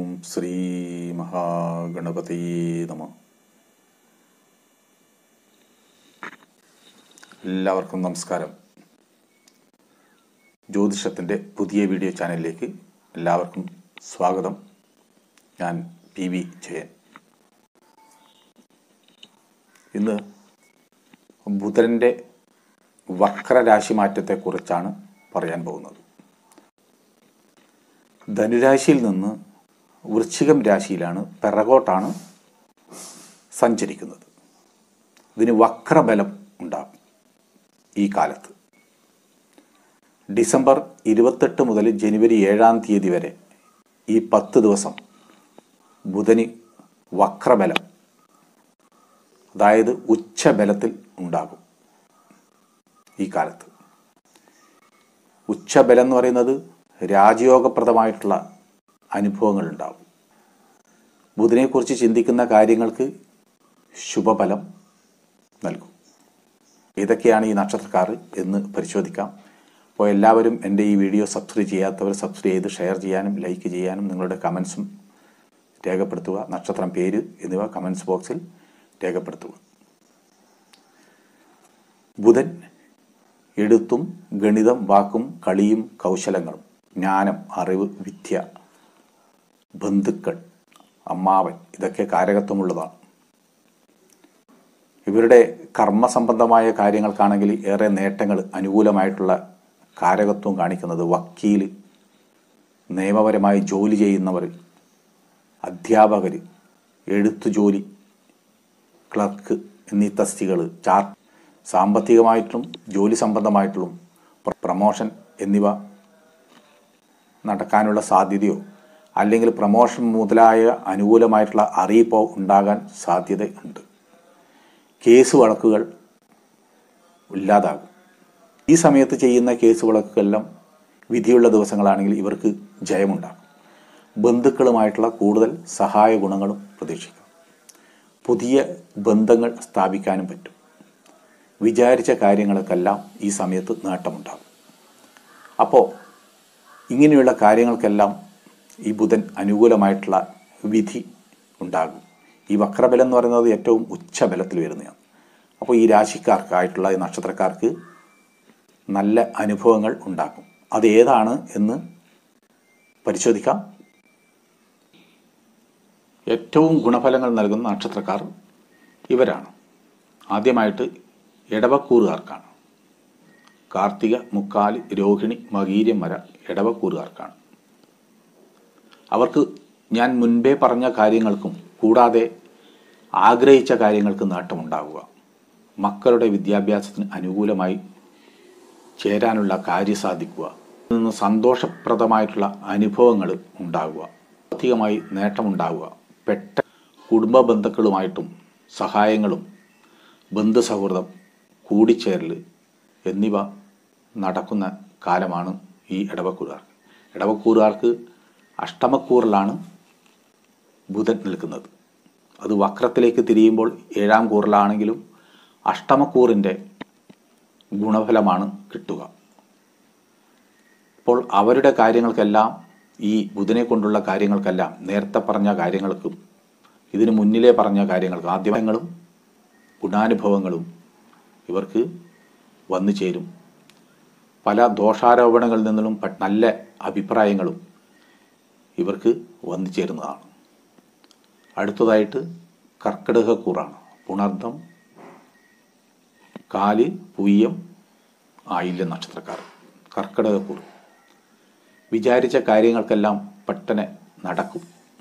ഓം ശ്രീ മഹാഗണപതി നമ എല്ലാവർക്കും നമസ്കാരം ജ്യോതിഷത്തിൻ്റെ പുതിയ വീഡിയോ ചാനലിലേക്ക് എല്ലാവർക്കും സ്വാഗതം ഞാൻ പി വി ജയൻ ഇന്ന് ബുധൻ്റെ വക്രരാശിമാറ്റത്തെക്കുറിച്ചാണ് പറയാൻ പോകുന്നത് ധനുരാശിയിൽ നിന്ന് വൃശ്ചികം രാശിയിലാണ് പിറകോട്ടാണ് സഞ്ചരിക്കുന്നത് ഇതിന് വക്രബലം ഉണ്ടാകും ഈ കാലത്ത് ഡിസംബർ ഇരുപത്തെട്ട് മുതൽ ജനുവരി ഏഴാം തീയതി വരെ ഈ പത്ത് ദിവസം ബുധന് വക്രബലം അതായത് ഉച്ചബലത്തിൽ ഉണ്ടാകും ഈ കാലത്ത് ഉച്ചബലം എന്ന് പറയുന്നത് രാജയോഗപ്രദമായിട്ടുള്ള അനുഭവങ്ങൾ ഉണ്ടാവും ബുധനെക്കുറിച്ച് ചിന്തിക്കുന്ന കാര്യങ്ങൾക്ക് ശുഭഫലം നൽകും ഏതൊക്കെയാണ് ഈ നക്ഷത്രക്കാർ എന്ന് പരിശോധിക്കാം അപ്പോൾ എല്ലാവരും എൻ്റെ ഈ വീഡിയോ സബ്സ്ക്രൈബ് ചെയ്യാത്തവർ സബ്സ്ക്രൈബ് ചെയ്ത് ഷെയർ ചെയ്യാനും ലൈക്ക് ചെയ്യാനും നിങ്ങളുടെ കമൻസും രേഖപ്പെടുത്തുക നക്ഷത്രം പേര് എന്നിവ കമൻസ് ബോക്സിൽ രേഖപ്പെടുത്തുക ബുധൻ എഴുത്തും ഗണിതം വാക്കും കളിയും കൗശലങ്ങളും ജ്ഞാനം അറിവ് വിദ്യ ബന്ധുക്കൾ അമ്മാവൻ ഇതൊക്കെ കാരകത്വമുള്ളതാണ് ഇവരുടെ കർമ്മസംബന്ധമായ കാര്യങ്ങൾക്കാണെങ്കിൽ ഏറെ നേട്ടങ്ങൾ അനുകൂലമായിട്ടുള്ള കാരകത്വം കാണിക്കുന്നത് വക്കീൽ നിയമപരമായി ജോലി ചെയ്യുന്നവർ അധ്യാപകർ എഴുത്തു ജോലി ക്ലർക്ക് എന്നീ തസ്തികൾ ചാർ സാമ്പത്തികമായിട്ടും ജോലി സംബന്ധമായിട്ടും പ്രമോഷൻ എന്നിവ നടക്കാനുള്ള സാധ്യതയോ അല്ലെങ്കിൽ പ്രമോഷൻ മുതലായ അനുകൂലമായിട്ടുള്ള അറിയിപ്പോ ഉണ്ടാകാൻ സാധ്യതയുണ്ട് കേസ് വഴക്കുകൾ ഇല്ലാതാകും ഈ സമയത്ത് ചെയ്യുന്ന കേസ് വഴക്കുകളെല്ലാം വിധിയുള്ള ദിവസങ്ങളാണെങ്കിൽ ഇവർക്ക് ജയമുണ്ടാകും ബന്ധുക്കളുമായിട്ടുള്ള കൂടുതൽ സഹായ ഗുണങ്ങളും പ്രതീക്ഷിക്കാം പുതിയ ബന്ധങ്ങൾ സ്ഥാപിക്കാനും പറ്റും വിചാരിച്ച കാര്യങ്ങൾക്കെല്ലാം ഈ സമയത്ത് നേട്ടമുണ്ടാകും അപ്പോൾ ഇങ്ങനെയുള്ള കാര്യങ്ങൾക്കെല്ലാം ഈ ബുധൻ അനുകൂലമായിട്ടുള്ള വിധി ഉണ്ടാകും ഈ വക്രബലം എന്ന് പറയുന്നത് ഏറ്റവും ഉച്ചബലത്തിൽ വരുന്നതാണ് അപ്പോൾ ഈ രാശിക്കാർക്കായിട്ടുള്ള ഈ നക്ഷത്രക്കാർക്ക് നല്ല അനുഭവങ്ങൾ ഉണ്ടാക്കും അത് ഏതാണ് എന്ന് പരിശോധിക്കാം ഏറ്റവും ഗുണഫലങ്ങൾ നൽകുന്ന നക്ഷത്രക്കാർ ഇവരാണ് ആദ്യമായിട്ട് ഇടവക്കൂറുകാർക്കാണ് കാർത്തിക മുക്കാല് രോഹിണി മകീരം വര ഇടവക്കൂറുകാർക്കാണ് അവർക്ക് ഞാൻ മുൻപേ പറഞ്ഞ കാര്യങ്ങൾക്കും കൂടാതെ ആഗ്രഹിച്ച കാര്യങ്ങൾക്ക് നേട്ടമുണ്ടാകുക മക്കളുടെ വിദ്യാഭ്യാസത്തിന് അനുകൂലമായി ചേരാനുള്ള കാര്യം സാധിക്കുക നിന്ന് സന്തോഷപ്രദമായിട്ടുള്ള അനുഭവങ്ങൾ ഉണ്ടാകുക ആർത്ഥികമായി നേട്ടമുണ്ടാകുക പെട്ട കുടുംബ ബന്ധുക്കളുമായിട്ടും സഹായങ്ങളും ബന്ധുസൗഹൃദം കൂടിച്ചേരൽ എന്നിവ നടക്കുന്ന കാലമാണ് ഈ ഇടവക്കൂറുകാർക്ക് ഇടവക്കൂറുകാർക്ക് അഷ്ടമക്കൂറിലാണ് ബുധൻ നിൽക്കുന്നത് അത് വക്രത്തിലേക്ക് തിരിയുമ്പോൾ ഏഴാം കൂറിലാണെങ്കിലും അഷ്ടമക്കൂറിൻ്റെ ഗുണഫലമാണ് കിട്ടുക അപ്പോൾ അവരുടെ കാര്യങ്ങൾക്കെല്ലാം ഈ ബുധനെ കൊണ്ടുള്ള കാര്യങ്ങൾക്കെല്ലാം നേരത്തെ പറഞ്ഞ കാര്യങ്ങൾക്കും ഇതിനു മുന്നിലേ പറഞ്ഞ കാര്യങ്ങൾക്ക് ആദ്യങ്ങളും ഗുണാനുഭവങ്ങളും ഇവർക്ക് വന്നു ചേരും പല ദോഷാരോപണങ്ങളിൽ നിന്നും നല്ല അഭിപ്രായങ്ങളും ഇവർക്ക് വന്നു ചേരുന്നതാണ് അടുത്തതായിട്ട് കർക്കിടകക്കൂറാണ് പുണർദം കാല് പുയ്യം ആയില്യം നക്ഷത്രക്കാർ കർക്കിടകക്കൂർ വിചാരിച്ച കാര്യങ്ങൾക്കെല്ലാം പെട്ടെന്ന് നടക്കും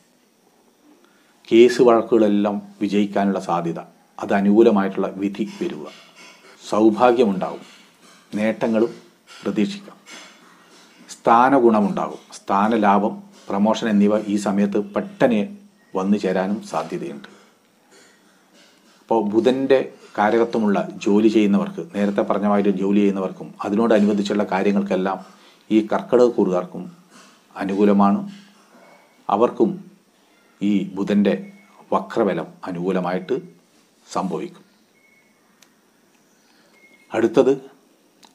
കേസ് വഴക്കുകളെല്ലാം വിജയിക്കാനുള്ള സാധ്യത അത് അനുകൂലമായിട്ടുള്ള വിധി വരിക സൗഭാഗ്യമുണ്ടാവും നേട്ടങ്ങളും പ്രതീക്ഷിക്കാം സ്ഥാനഗുണമുണ്ടാകും സ്ഥാനലാഭം പ്രമോഷൻ എന്നിവ ഈ സമയത്ത് പെട്ടെന്ന് വന്നു ചേരാനും സാധ്യതയുണ്ട് അപ്പോൾ ബുധൻ്റെ കാരകത്വമുള്ള ജോലി ചെയ്യുന്നവർക്ക് നേരത്തെ പറഞ്ഞ മാതിരി ജോലി ചെയ്യുന്നവർക്കും അതിനോടനുബന്ധിച്ചുള്ള കാര്യങ്ങൾക്കെല്ലാം ഈ കർക്കിടകക്കൂറുകാർക്കും അനുകൂലമാണ് അവർക്കും ഈ ബുധൻ്റെ വക്രബലം അനുകൂലമായിട്ട് സംഭവിക്കും അടുത്തത്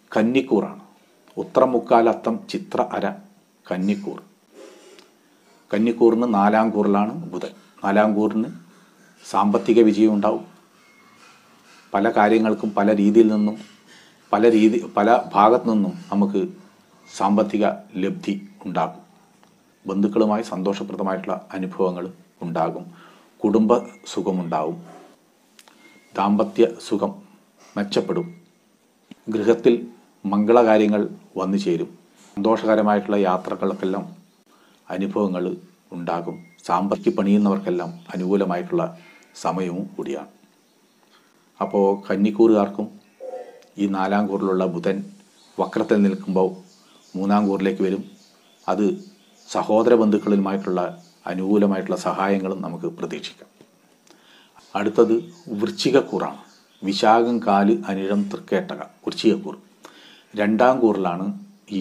കന്നിക്കൂറാണ് ഉത്തരം മുക്കാലത്തം ചിത്ര അര കന്നിക്കൂർ കന്നിക്കൂറിന് നാലാം കൂറിലാണ് ബുധൻ നാലാം കൂറിന് സാമ്പത്തിക വിജയം ഉണ്ടാവും പല കാര്യങ്ങൾക്കും പല രീതിയിൽ നിന്നും പല രീതി പല ഭാഗത്തു നിന്നും നമുക്ക് സാമ്പത്തിക ലബ്ധി ഉണ്ടാകും ബന്ധുക്കളുമായി സന്തോഷപ്രദമായിട്ടുള്ള അനുഭവങ്ങൾ ഉണ്ടാകും കുടുംബ സുഖമുണ്ടാവും ദാമ്പത്യ സുഖം മെച്ചപ്പെടും ഗൃഹത്തിൽ മംഗളകാര്യങ്ങൾ വന്നു ചേരും സന്തോഷകരമായിട്ടുള്ള യാത്രകൾക്കെല്ലാം അനുഭവങ്ങൾ ഉണ്ടാകും സാമ്പത്തിക പണിയുന്നവർക്കെല്ലാം അനുകൂലമായിട്ടുള്ള സമയവും കൂടിയാണ് അപ്പോൾ കന്നിക്കൂറുകാർക്കും ഈ നാലാം കൂറിലുള്ള ബുധൻ വക്രത്തിൽ നിൽക്കുമ്പോൾ മൂന്നാം കൂറിലേക്ക് വരും അത് സഹോദര ബന്ധുക്കളുമായിട്ടുള്ള അനുകൂലമായിട്ടുള്ള സഹായങ്ങളും നമുക്ക് പ്രതീക്ഷിക്കാം അടുത്തത് വൃശ്ചികക്കൂറാണ് വിശാഖം കാല് അനിഴം തൃക്കേട്ടക വൃശ്ചികക്കൂർ രണ്ടാം കൂറിലാണ് ഈ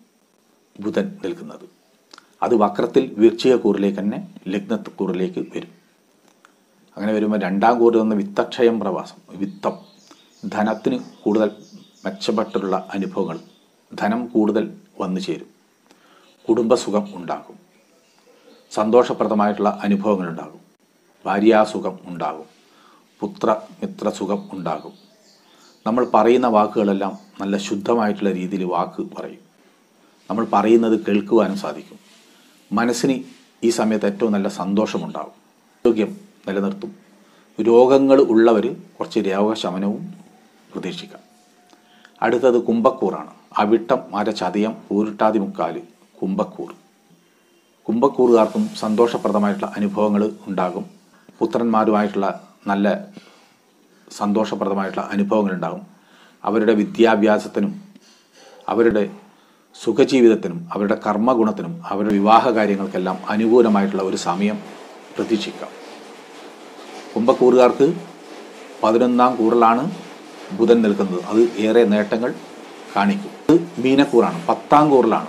ബുധൻ നിൽക്കുന്നത് അത് വക്രത്തിൽ വൃശ്ചികക്കൂറിലേക്ക് തന്നെ ലഗ്നക്കൂറിലേക്ക് വരും അങ്ങനെ വരുമ്പോൾ രണ്ടാം കൂറിൽ നിന്ന് വിത്തക്ഷയം പ്രവാസം വിത്തം ധനത്തിന് കൂടുതൽ മെച്ചപ്പെട്ടുള്ള അനുഭവങ്ങൾ ധനം കൂടുതൽ വന്നു ചേരും കുടുംബസുഖം ഉണ്ടാകും സന്തോഷപ്രദമായിട്ടുള്ള അനുഭവങ്ങൾ ഉണ്ടാകും ഭാര്യാസുഖം ഉണ്ടാകും പുത്ര മിത്രസുഖം ഉണ്ടാകും നമ്മൾ പറയുന്ന വാക്കുകളെല്ലാം നല്ല ശുദ്ധമായിട്ടുള്ള രീതിയിൽ വാക്ക് പറയും നമ്മൾ പറയുന്നത് കേൾക്കുവാനും സാധിക്കും മനസ്സിന് ഈ സമയത്ത് ഏറ്റവും നല്ല സന്തോഷമുണ്ടാകും ആരോഗ്യം നിലനിർത്തും രോഗങ്ങൾ ഉള്ളവർ കുറച്ച് രോഗശമനവും പ്രതീക്ഷിക്കാം അടുത്തത് കുംഭക്കൂറാണ് അവിട്ടം മരചതയം പൂരിട്ടാതി മുക്കാല് കുംഭക്കൂർ കുംഭക്കൂറുകാർക്കും സന്തോഷപ്രദമായിട്ടുള്ള അനുഭവങ്ങൾ ഉണ്ടാകും പുത്രന്മാരുമായിട്ടുള്ള നല്ല സന്തോഷപ്രദമായിട്ടുള്ള അനുഭവങ്ങൾ ഉണ്ടാകും അവരുടെ വിദ്യാഭ്യാസത്തിനും അവരുടെ സുഖജീവിതത്തിനും അവരുടെ കർമ്മഗുണത്തിനും അവരുടെ വിവാഹ കാര്യങ്ങൾക്കെല്ലാം അനുകൂലമായിട്ടുള്ള ഒരു സമയം പ്രതീക്ഷിക്കാം കുംഭക്കൂറുകാർക്ക് പതിനൊന്നാം കൂറിലാണ് ബുധൻ നിൽക്കുന്നത് അത് ഏറെ നേട്ടങ്ങൾ കാണിക്കും ഇത് മീനക്കൂറാണ് പത്താം കൂറിലാണ്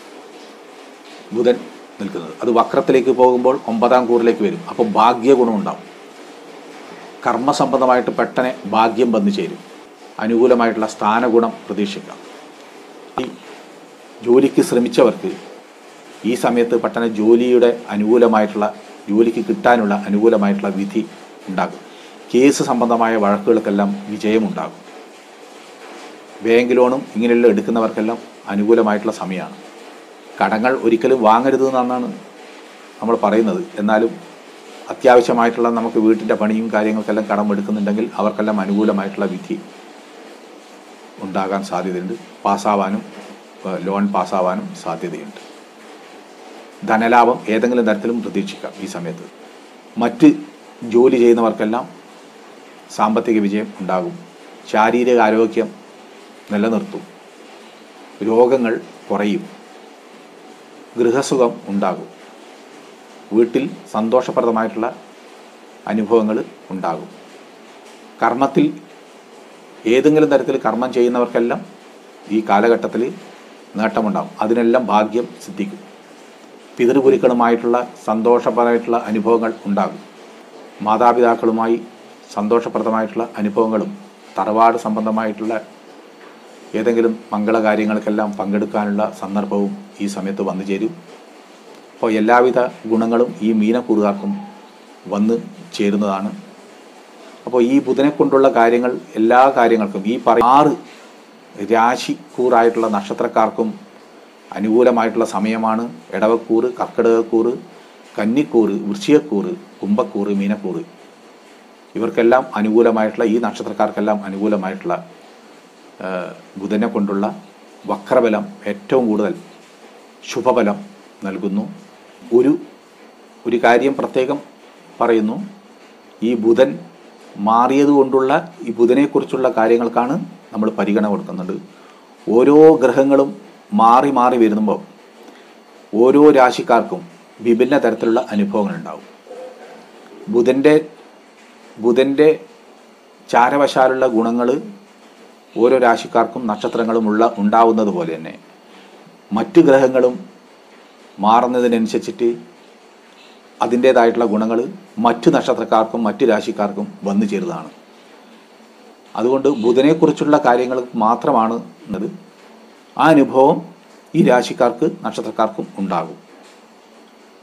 ബുധൻ നിൽക്കുന്നത് അത് വക്രത്തിലേക്ക് പോകുമ്പോൾ ഒമ്പതാം കൂറിലേക്ക് വരും അപ്പോൾ ഭാഗ്യഗുണം ഉണ്ടാവും കർമ്മസംബന്ധമായിട്ട് പെട്ടെന്ന് ഭാഗ്യം വന്നു ചേരും അനുകൂലമായിട്ടുള്ള സ്ഥാനഗുണം പ്രതീക്ഷിക്കാം ഈ ജോലിക്ക് ശ്രമിച്ചവർക്ക് ഈ സമയത്ത് പെട്ടെന്ന് ജോലിയുടെ അനുകൂലമായിട്ടുള്ള ജോലിക്ക് കിട്ടാനുള്ള അനുകൂലമായിട്ടുള്ള വിധി ഉണ്ടാകും കേസ് സംബന്ധമായ വഴക്കുകൾക്കെല്ലാം വിജയമുണ്ടാകും ബാങ്ക് ലോണും ഇങ്ങനെയുള്ള എടുക്കുന്നവർക്കെല്ലാം അനുകൂലമായിട്ടുള്ള സമയമാണ് കടങ്ങൾ ഒരിക്കലും വാങ്ങരുത് എന്നാണ് നമ്മൾ പറയുന്നത് എന്നാലും അത്യാവശ്യമായിട്ടുള്ള നമുക്ക് വീട്ടിൻ്റെ പണിയും കാര്യങ്ങൾക്കെല്ലാം കടം എടുക്കുന്നുണ്ടെങ്കിൽ അവർക്കെല്ലാം അനുകൂലമായിട്ടുള്ള വിധി ഉണ്ടാകാൻ സാധ്യതയുണ്ട് പാസ്സാവാനും ഏഹ്, ലോൺ പാസ്സാവാനും സാധ്യതയുണ്ട് ധനലാഭം ഏതെങ്കിലും തരത്തിലും പ്രതീക്ഷിക്കാം ഈ സമയത്ത് മറ്റ് ജോലി ചെയ്യുന്നവർക്കെല്ലാം സാമ്പത്തിക വിജയം ഉണ്ടാകും ശാരീരിക ആരോഗ്യം നിലനിർത്തും രോഗങ്ങൾ കുറയും ഗൃഹസുഖം ഉണ്ടാകും വീട്ടിൽ സന്തോഷപ്രദമായിട്ടുള്ള അനുഭവങ്ങൾ ഉണ്ടാകും കർമ്മത്തിൽ ഏതെങ്കിലും തരത്തിൽ കർമ്മം ചെയ്യുന്നവർക്കെല്ലാം ഈ കാലഘട്ടത്തിൽ നേട്ടമുണ്ടാകും അതിനെല്ലാം ഭാഗ്യം സിദ്ധിക്കും പിതൃഗുരുക്കളുമായിട്ടുള്ള സന്തോഷപരമായിട്ടുള്ള അനുഭവങ്ങൾ ഉണ്ടാകും മാതാപിതാക്കളുമായി സന്തോഷപ്രദമായിട്ടുള്ള അനുഭവങ്ങളും തറവാട് സംബന്ധമായിട്ടുള്ള ഏതെങ്കിലും മംഗളകാര്യങ്ങൾക്കെല്ലാം പങ്കെടുക്കാനുള്ള സന്ദർഭവും ഈ സമയത്ത് വന്നു ചേരും അപ്പോൾ എല്ലാവിധ ഗുണങ്ങളും ഈ മീനക്കൂറുകാർക്കും വന്ന് ചേരുന്നതാണ് അപ്പോൾ ഈ ബുധനെ കൊണ്ടുള്ള കാര്യങ്ങൾ എല്ലാ കാര്യങ്ങൾക്കും ഈ പറ ആറ് രാശിക്കൂറായിട്ടുള്ള നക്ഷത്രക്കാർക്കും അനുകൂലമായിട്ടുള്ള സമയമാണ് ഇടവക്കൂറ് കർക്കിടകക്കൂറ് കന്നിക്കൂറ് വൃശ്ചികക്കൂറ് കുംഭക്കൂറ് മീനക്കൂറ് ഇവർക്കെല്ലാം അനുകൂലമായിട്ടുള്ള ഈ നക്ഷത്രക്കാർക്കെല്ലാം അനുകൂലമായിട്ടുള്ള ആ, ബുധനെ കൊണ്ടുള്ള വക്രബലം ഏറ്റവും കൂടുതൽ ശുഭഫലം നൽകുന്നു ഒരു ഒരു കാര്യം പ്രത്യേകം പറയുന്നു ഈ ബുധൻ മാറിയത് കൊണ്ടുള്ള ഈ ബുധനെക്കുറിച്ചുള്ള കാര്യങ്ങൾക്കാണ് നമ്മൾ പരിഗണന കൊടുക്കുന്നുണ്ട് ഓരോ ഗ്രഹങ്ങളും മാറി മാറി വരുമ്പോൾ ഓരോ രാശിക്കാർക്കും വിഭിന്ന തരത്തിലുള്ള അനുഭവങ്ങൾ ഉണ്ടാവും ബുധൻ്റെ ബുധൻ്റെ ചാരവശാലുള്ള ഗുണങ്ങൾ ഓരോ രാശിക്കാർക്കും നക്ഷത്രങ്ങളുമുള്ള ഉണ്ടാവുന്നത് പോലെ തന്നെ മറ്റു ഗ്രഹങ്ങളും മാറുന്നതിനനുസരിച്ചിട്ട് അതിൻ്റേതായിട്ടുള്ള ഗുണങ്ങൾ മറ്റു നക്ഷത്രക്കാർക്കും മറ്റു രാശിക്കാർക്കും വന്നു ചേരുന്നതാണ് അതുകൊണ്ട് ബുധനെക്കുറിച്ചുള്ള കാര്യങ്ങൾ മാത്രമാണ് എന്നത് ആ അനുഭവം ഈ രാശിക്കാർക്ക് നക്ഷത്രക്കാർക്കും ഉണ്ടാകും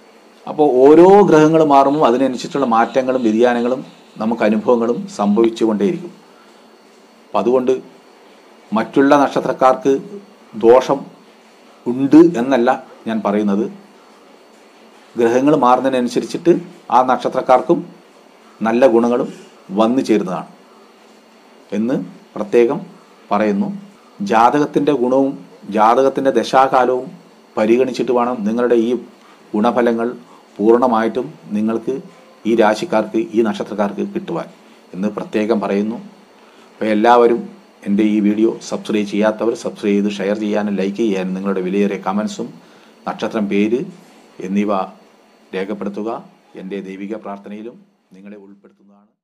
അപ്പോൾ ഓരോ ഗ്രഹങ്ങൾ മാറുമ്പോൾ അതിനനുസരിച്ചുള്ള മാറ്റങ്ങളും വ്യതിയാനങ്ങളും നമുക്ക് അനുഭവങ്ങളും സംഭവിച്ചുകൊണ്ടേയിരിക്കും അപ്പം അതുകൊണ്ട് മറ്റുള്ള നക്ഷത്രക്കാർക്ക് ദോഷം ഉണ്ട് എന്നല്ല ഞാൻ പറയുന്നത് ഗ്രഹങ്ങൾ മാറുന്നതിനനുസരിച്ചിട്ട് ആ നക്ഷത്രക്കാർക്കും നല്ല ഗുണങ്ങളും വന്നു ചേരുന്നതാണ് എന്ന് പ്രത്യേകം പറയുന്നു ജാതകത്തിൻ്റെ ഗുണവും ജാതകത്തിൻ്റെ ദശാകാലവും പരിഗണിച്ചിട്ട് വേണം നിങ്ങളുടെ ഈ ഗുണഫലങ്ങൾ പൂർണ്ണമായിട്ടും നിങ്ങൾക്ക് ഈ രാശിക്കാർക്ക് ഈ നക്ഷത്രക്കാർക്ക് കിട്ടുവാൻ എന്ന് പ്രത്യേകം പറയുന്നു അപ്പോൾ എല്ലാവരും എൻ്റെ ഈ വീഡിയോ സബ്സ്ക്രൈബ് ചെയ്യാത്തവർ സബ്സ്ക്രൈബ് ചെയ്ത് ഷെയർ ചെയ്യാനും ലൈക്ക് ചെയ്യാനും നിങ്ങളുടെ വിലയേറിയ കമൻസും നക്ഷത്രം പേര് എന്നിവ രേഖപ്പെടുത്തുക എൻ്റെ ദൈവിക പ്രാർത്ഥനയിലും നിങ്ങളെ ഉൾപ്പെടുത്തുന്നതാണ്